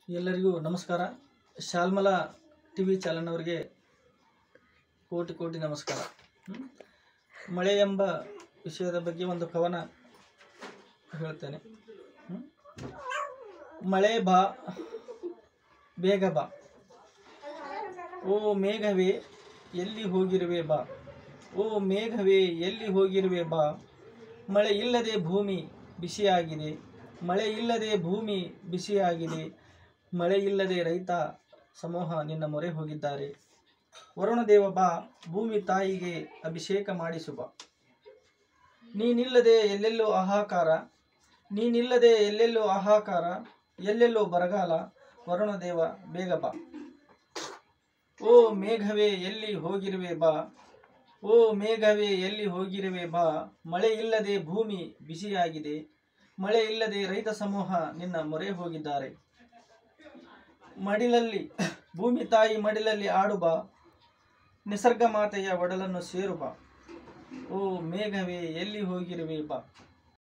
ಎಲ್ಲರಿಗೂ ನಮಸ್ಕಾರ Shalmala T V ಚಾನಲ್ನವರಿಗೆ ಕೋಟಿ ಕೋಟಿ ನಮಸ್ಕಾರ ಹ್ಮ್? ಮಳೆ ಎಂಬ ವಿಷಯದ ಬಗ್ಗೆ ಒಂದು ಕವನ ಹೇಳ್ತೇನೆ ಹ್ಮ್? ಮಳೆ ಬಾ ಬೇಗ ಬಾ ಓ ಮೇಘವೇ ಎಲ್ಲಿ ಹೋಗಿರುವೆ ಬಾ ಓ ಮೇಘವೇ ಎಲ್ಲಿ ಹೋಗಿರುವೆ ಬಾ ಮಳೆ ಇಲ್ಲದೆ ಭೂಮಿ ಬಿಸಿಯಾಗಿದೆ ಮಳೆ ಇಲ್ಲದೆ ಭೂಮಿ ಬಿಸಿಯಾಗಿದೆ ಮಳೆ ಇಲ್ಲದೆ ರೈತ ಸಮೂಹ ನಿನ್ನ ಮೊರೆ ಹೋಗಿದ್ದಾರೆ ವರುಣದೇವ ಬಾ ಭೂಮಿ ತಾಯಿಗೆ ಅಭಿಷೇಕ ಮಾಡಿಸು ಬಾ ನೀನಿಲ್ಲದೆ ಎಲ್ಲೆಲ್ಲೋ ಹಾಹಾಕಾರ ನೀನಿಲ್ಲದೆ ಎಲ್ಲೆಲ್ಲೋ ಹಾಹಾಕಾರ ಎಲ್ಲೆಲ್ಲೋ ಬರಗಾಲ ವರುಣದೇವ ಬೇಗ ಬಾ ಓ ಮೇಘವೇ ಎಲ್ಲಿ ಹೋಗಿರುವೆ ಬಾ ಓ ಮೇಘವೇ ಎಲ್ಲಿ ಹೋಗಿರುವೆ ಬಾ ಮಳೆ ಇಲ್ಲದೆ ಭೂಮಿ ಬಿಸಿಯಾಗಿದೆ ಮಳೆ ಇಲ್ಲದೆ ರೈತ ಸಮೂಹ ನಿನ್ನ ಮೊರೆ ಹೋಗಿದ್ದಾರೆ ಮಡಿಲಲ್ಲಿ ಭೂಮಿ ತಾಯಿ ಮಡಿಲಲ್ಲಿ ಆಡು ಬಾ ನಿಸರ್ಗ ಮಾತೆಯ ಒಡಲನ್ನು ಸೇರು ಬಾ ಓ ಮೇಘವೇ ಎಲ್ಲಿ ಹೋಗಿರುವೆ ಬಾ